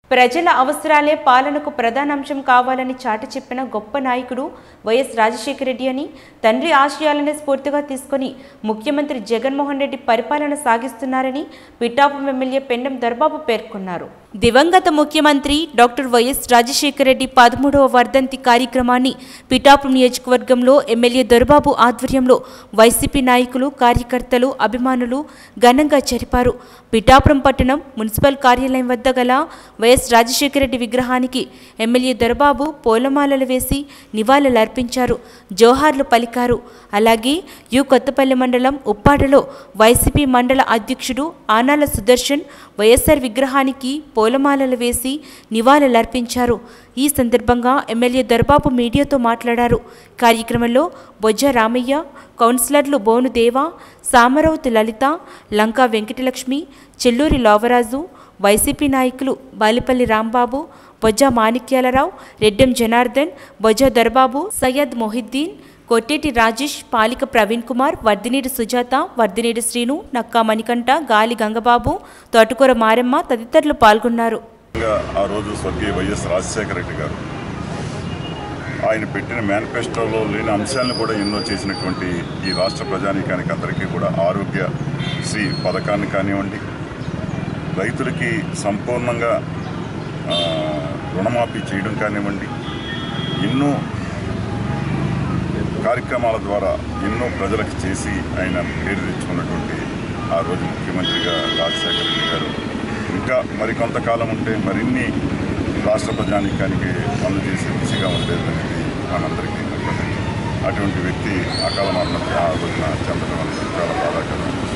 ప్రజల అవసరాలే పాలనకు ప్రధానాంశం కావాలని చాటి చెప్పిన గొప్ప నాయకుడు వైఎస్ రాజశేఖర రెడ్డి అని తండ్రి ఆశయాలనే స్ఫూర్తిగా తీసుకొని ముఖ్యమంత్రి జగన్మోహన్ రెడ్డి పరిపాలన సాగిస్తున్నారని పిఠాపురం ఎమ్మెల్యే పెండం దర్బాబు పేర్కొన్నారు దివంగత ముఖ్యమంత్రి డాక్టర్ వైఎస్ రాజశేఖర రెడ్డి పదమూడవ వర్ధంతి కార్యక్రమాన్ని పిఠాపురం నియోజకవర్గంలో ఎమ్మెల్యే దొరబాబు ఆధ్వర్యంలో వైసీపీ నాయకులు కార్యకర్తలు అభిమానులు ఘనంగా జరిపారు పిఠాపురం పట్టణం మున్సిపల్ కార్యాలయం వద్ద గల వైఎస్ రాజశేఖర రెడ్డి విగ్రహానికి ఎమ్మెల్యే దొరబాబు పూలమాలలు వేసి నివాళులర్పించారు జోహార్లు పలికారు అలాగే యు కొత్తపల్లి మండలం ఉప్పాడలో వైసీపీ మండల అధ్యక్షుడు ఆనాల సుదర్శన్ వైఎస్ఆర్ విగ్రహానికి పూలమాలలు వేసి నివాళులర్పించారు ఈ సందర్భంగా ఎమ్మెల్యే దొరబాబు మీడియాతో మాట్లాడారు కార్యక్రమంలో బొజ్జ రామయ్య కౌన్సిలర్లు బోను దేవ సామరవతి లలిత లంకా వెంకటలక్ష్మి చెల్లూరి లోవరాజు వైసీపీ నాయకులు బాలిపల్లి రాంబాబు బొజ్జ మాణిక్యాలరావు రెడ్డెం జనార్దన్ బొజ్జ దొరబాబు సయ్యద్ మొహిద్దీన్ కొట్టేటి రాజేష్ పాలిక ప్రవీణ్ కుమార్ వర్ధినేడు సుజాత వర్ధినేడు శ్రీను నక్కా మణికంఠ గాలి గంగబాబు తోటకూర మారెమ్మ తదితరులు పాల్గొన్నారు ముఖ్యంగా ఆ రోజు స్వర్గీయ వైఎస్ రాజశేఖర రెడ్డి గారు ఆయన పెట్టిన మేనిఫెస్టోలో లేని అంశాలను కూడా ఎన్నో చేసినటువంటి ఈ రాష్ట్ర ప్రజానీకానికి అందరికీ కూడా ఆరోగ్య శ్రీ పథకాన్ని కానివ్వండి రైతులకి సంపూర్ణంగా ఆ, రుణమాఫీ చేయడం కానివ్వండి ఎన్నో కార్యక్రమాల ద్వారా ఎన్నో ప్రజలకు చేసి ఆయన పేరు తెచ్చుకున్నటువంటి ఆ రోజు ముఖ్యమంత్రిగా రాజశేఖర రెడ్డి గారు ఇంకా మరికొంతకాలం ఉంటే మరిన్ని రాష్ట్ర ప్రజానీకానికి పనులు చేసే దిశగా ఉండేదనేది మనందరికీ నమ్మకం. అటువంటి వ్యక్తి అకాల మరణం ఆ రోజున చెందడం అనేది చాలా బాధాకరం